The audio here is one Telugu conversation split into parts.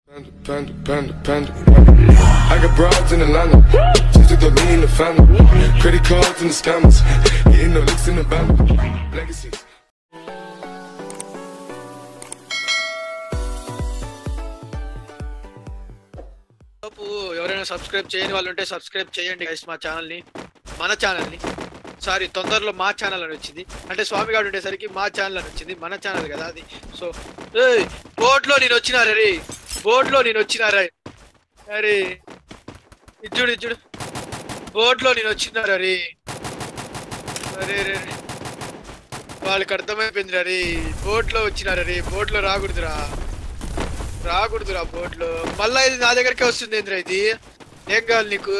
Panda, panda, panda, panda. I got broads in Atlanta. Just took the lean in the family. Credit cards and the scammers. Getting no licks in the van. Legacies. లోపు ఎవరైనా సబ్స్క్రైబ్ చేయని వాళ్ళు ఉంటే సబ్స్క్రైబ్ చేయండి గైస్ మా ఛానల్ ని మన ఛానల్ ని సారీ తొందరలో మా ఛానల్ అని వచ్చింది అంటే స్వామి గారు ఉండేసరికి మా ఛానల్ అని వచ్చింది మన ఛానల్ కదా అది సో ఏయ్ బోర్డులో నేను వచ్చినారా రే బోర్డులో నేను వచ్చినారా అరే ఇచ్చుడు ఇచ్చుడు బోర్డులో నేను వచ్చినారా రే అరే రే రే. వాళ్ళకి అర్థమైపోయింది రే బోర్డులో వచ్చినారా రే బోర్డులో రాకూడదురా రాకూడదురా బోట్లో మళ్ళా ఇది నా దగ్గరకే వస్తుంది ఏంద్రా ఇది ఏం కావాలి నీకు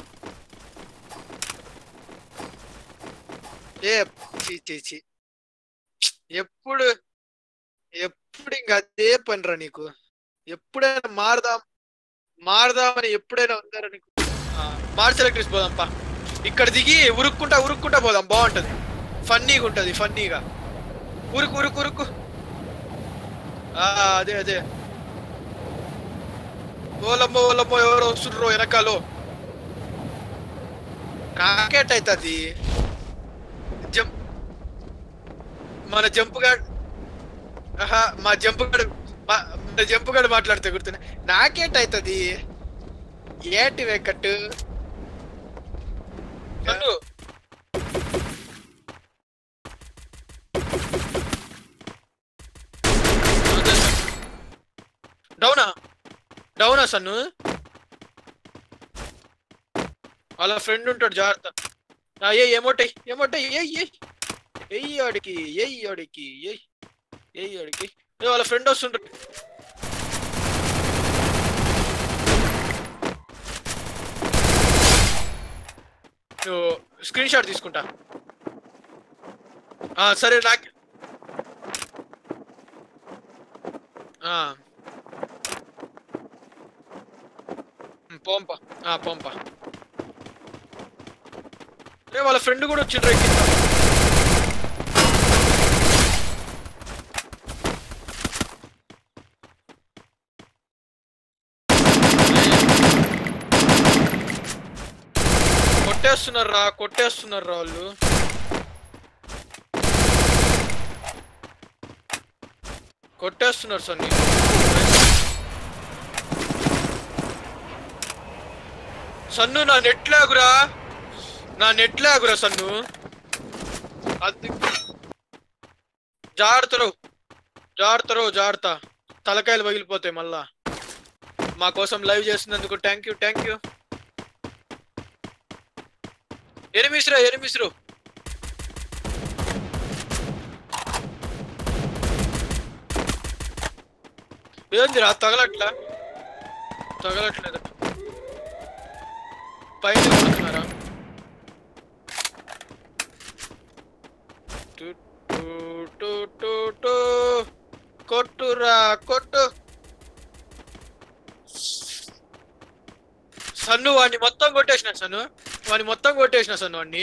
ఏ చీ చీ చీ ఎప్పుడు ఎప్పుడు ఇంక అదే పనిరా నీకు ఎప్పుడైనా మారదాం మారదామని ఎప్పుడైనా ఉందారా నీకు ఆ, మార్చ్ ఎలక్ట్రిక్స్ పోదాంపా ఇక్కడ దిగి ఉరుక్కుంటా ఉరుక్కుంటా పోదాం బాగుంటది ఫన్నీగా ఉంటది ఫన్నీగా ఉరుకు ఉరుకు ఉరుకు ఆ, అదే అదే ఓలమ్మో ఓలమ్మో ఎవరో వస్తుండ్రో వెనకాలో రాకెట్ అవుతుంది జంప్ మన జంప్ గాడ్ ఆహా మా జంప్ గాడు మా- మన జంప్ గాడు మాట్లాడితే గుర్తున్నా నాకేట్ అవుతుంది ఏంటి వెక్కట్టు నన్ను డౌనా డౌనా సన్ను వాళ్ళ ఫ్రెండ్ ఉంటాడు జాగ్రత్త ఆ, ఏ ఏమోటై ఏమోటై ఏయ్ ఏయ్ ఎయ్యి ఆడికి ఎయ్యి ఆడికి ఎయ్ ఎయ్యి ఆడికి ఏ వాళ్ళ ఫ్రెండ్ వస్తుంటాడు స్క్రీన్ షాట్ తీసుకుంటా ఆ, సరే నాకు ఆ. ఉమ్, పోంప ఆ, పోంప రే వాళ్ళ ఫ్రెండ్ కూడా వచ్చిండ్రు కింద కొట్టేస్తున్నారు రా కొట్టేస్తున్నారు రా వాళ్ళు కొట్టేస్తున్నారు సన్ని సన్ను నా నెట్ లాగురా నా నెట్ లాగురా సన్ను అది జాగ్రత్తరు జాగ్రత్తరు జాగ్రత్త తలకాయలు పగిలిపోతాయి మళ్ళా మా కోసం లైవ్ చేస్తున్నందుకు థ్యాంక్ యూ థ్యాంక్ యూ ఎనిమిస్రా ఎనిమిస్రు ఏందిరా తగలట్లా తగలట్లేదు పైన కొడుతున్నారా టు టు టు టు టు. కొట్టురా కొట్టు సన్ను వాడిని మొత్తం కొట్టేసిన సన్ను వాడిని మొత్తం కొట్టేసిన సన్ను వాడిని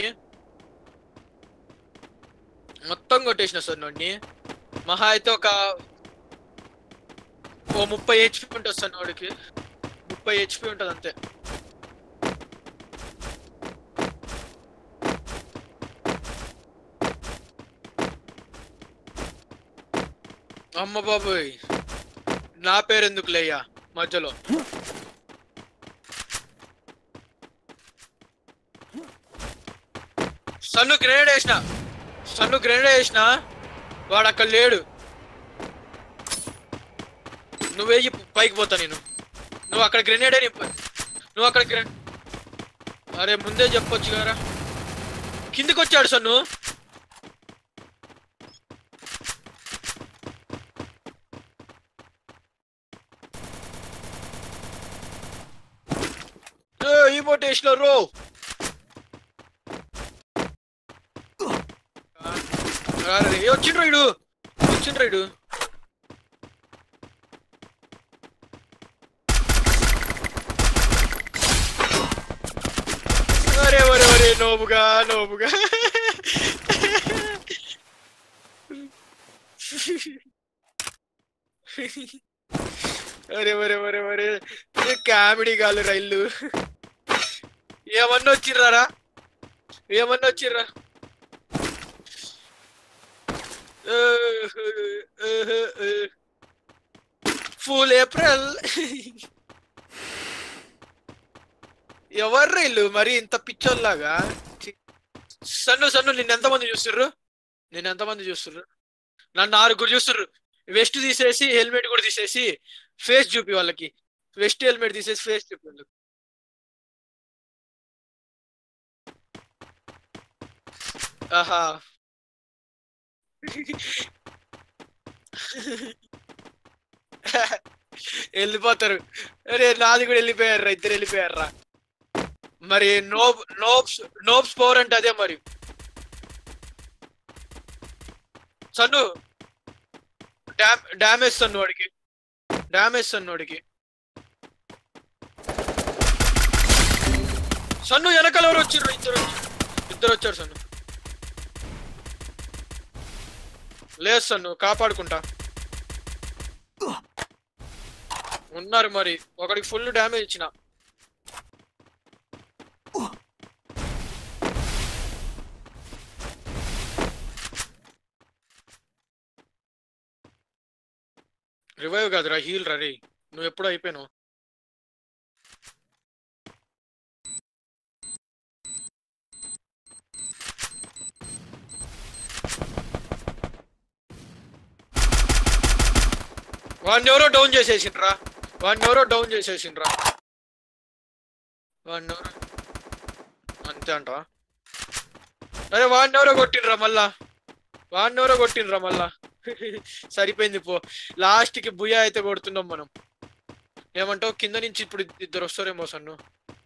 మొత్తం కొట్టేసిన సన్ను వాడిని మహా అయితే ఒక ఓ ముప్పై హెచ్పి ఉంటుంది సన్ను వాడికి ముప్పై హెచ్పి ఉంటుంది అంతే అమ్మ బాబోయ్ నా పేరు ఎందుకు లేయ్యా మధ్యలో సన్ను గ్రెనేడ్ వేసిన సన్ను గ్రెనేడ్ వేసిన వాడు అక్కడ లేడు నువ్వు వెయ్యి పైకి పోతా నేను నువ్వు అక్కడ గ్రెనేడే నింప నువ్వు అక్కడ గ్రె అరే ముందే చెప్పొచ్చు కదా కిందికి వచ్చాడు సన్ను ఏ, ఈ బోట్ వేసినారు వచ్చిండ్రు ఇడు వచ్చిండ్రు ఇడు ఒరే ఒరే ఒరే నోబుగా నోబుగా అరే వరే వరే వరే కామెడీ కాదు రైళ్ళు ఏమన్నా వచ్చిర్రారా ఏమన్నా వచ్చిర్రా ఫుల్ ఏప్రిల్ ఎవరు ఇల్లు మరి ఇంత పిచ్చోల్లాగా ఛీ. సన్ను సన్ను నిన్న ఎంతమంది చూస్తుర్రు నిన్న ఎంతమంది చూస్తుర్రు నన్ను ఆరుగురు చూస్తుర్రు వెస్ట్ తీసేసి హెల్మెట్ కూడా తీసేసి ఫేస్ చూపి వాళ్ళకి వెస్ట్ హెల్మెట్ తీసేసి ఫేస్ చూపి వాళ్ళకి ఆహా వెళ్ళిపోతారు అరే నాది కూడా వెళ్ళిపోయారు ఇద్దరు వెళ్ళిపోయారా మరి నోబ్ నోబ్స్ నోబ్స్ పవర్ అంటే అదే మరి సన్ను డ్యామ్ డ్యామేజ్ సన్ను వాడికి డ్యామేజ్ సన్ను వాడికి సన్ను వెనకాల ఎవరు వచ్చారు ఇద్దరు వచ్చారు ఇద్దరు వచ్చారు సన్ను లేదు సన్ను కాపాడుకుంటా ఉన్నారు మరి ఒకడికి ఫుల్ డ్యామేజ్ ఇచ్చిన రివైవ్ కాదురా హీల్ రా రే నువ్వు ఎప్పుడు అయిపోయావు వాడిని ఎవరో డౌన్ చేసేసిండ్రా వాడిని ఎవరో డౌన్ చేసేసిండ్రా వాడిని ఎవరో అంతే అంట అరే వాడిని ఎవరో కొట్టిండ్రా మళ్ళా వాడిని ఎవరో కొట్టిండ్రా మళ్ళా సరిపోయింది పో లాస్ట్ కి బుయా అయితే కొడుతున్నాం మనం ఏమంటావు కింద నుంచి ఇప్పుడు ఇద్దరు వస్తారేమో సన్ను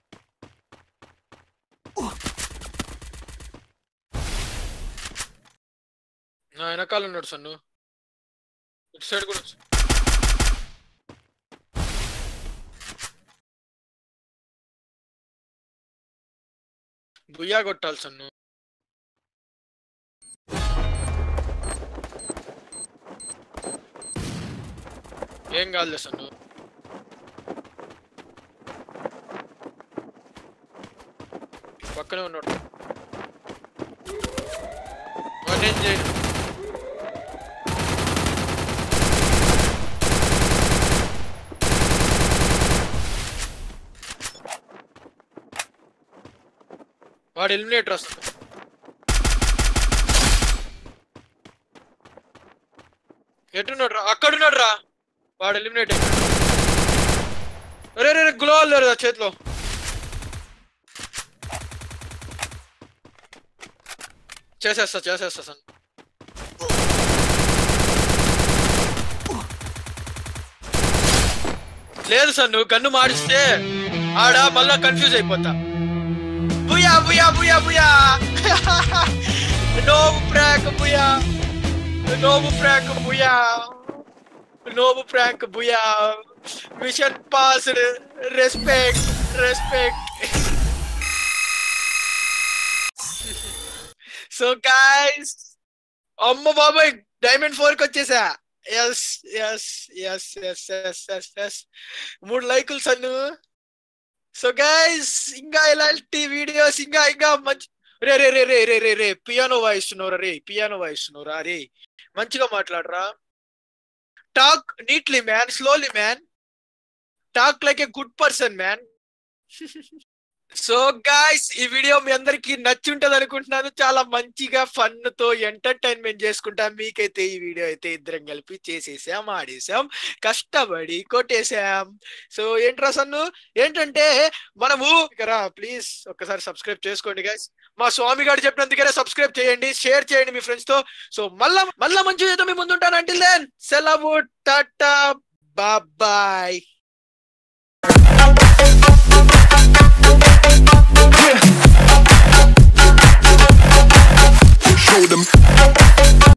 నా వెనకాల ఉన్నాడు సన్ను ఇటు సైడ్ కూడా వచ్చి- బుయ్యా కొట్టాలి సన్ను ఏం కాదులే సన్ను పక్కనే ఉన్నాడు వాడిని ఏం చేయను వాడు ఎలిమినేటర్ వస్తాడు ఎట్టున్నాడు రా అక్కడున్నాడు రా వాడు ఎలిమినేట్ అరే రే గ్లో లేరు చేతిలో చేసేస్తా చేసేస్తా సన్ లేదు సార్ నువ్వు గన్ను మారిస్తే ఆడ మళ్ళా కన్ఫ్యూజ్ అయిపోతా బుయా బుయా బుయా బుయా నోవు ప్రాక్ బుయా నోవు ప్రాక్ బుయా నోవు ప్రాక్ బుయా mission passed respect respect so guys అమ్మ బాబాయ్ డైమండ్ ఫోర్ కి వచ్చేసా yes yes yes yes yes yes yes మూడు లైకులు సన్ను సో గైస్ ఇంకా ఇలాంటి వీడియోస్ ఇంకా ఇంకా మంచి రే రే రే రే రే రే రే పియానో వాయిస్తున్నారా రే పియానో వాయిస్తున్నారా రే మంచిగా మాట్లాడరా talk neatly man slowly man talk like a good person man so guys ఈ వీడియో మీ అందరికి నచ్చి ఉంటది అనుకుంటున్నాను చాలా మంచిగా ఫన్ తో ఎంటర్టైన్మెంట్ చేసుకుంటా మీకైతే ఈ వీడియో అయితే ఇద్దరం కలిపి చేసేసాం ఆడేసాం కష్టపడి కొట్టేసాం సో ఏంట్రా సన్ను ఏంటంటే మనము రా ప్లీజ్ ఒక్కసారి సబ్స్క్రైబ్ చేసుకోండి గైస్ మా స్వామి గారు చెప్పినందుకనే సబ్స్క్రైబ్ చేయండి షేర్ చేయండి మీ ఫ్రెండ్స్ తో సో మళ్ళా మళ్ళా మంచి ఏదో మీ ముందు ఉంటాను అంటే దెన్ సెలవు టాటా బాయ్ Show them.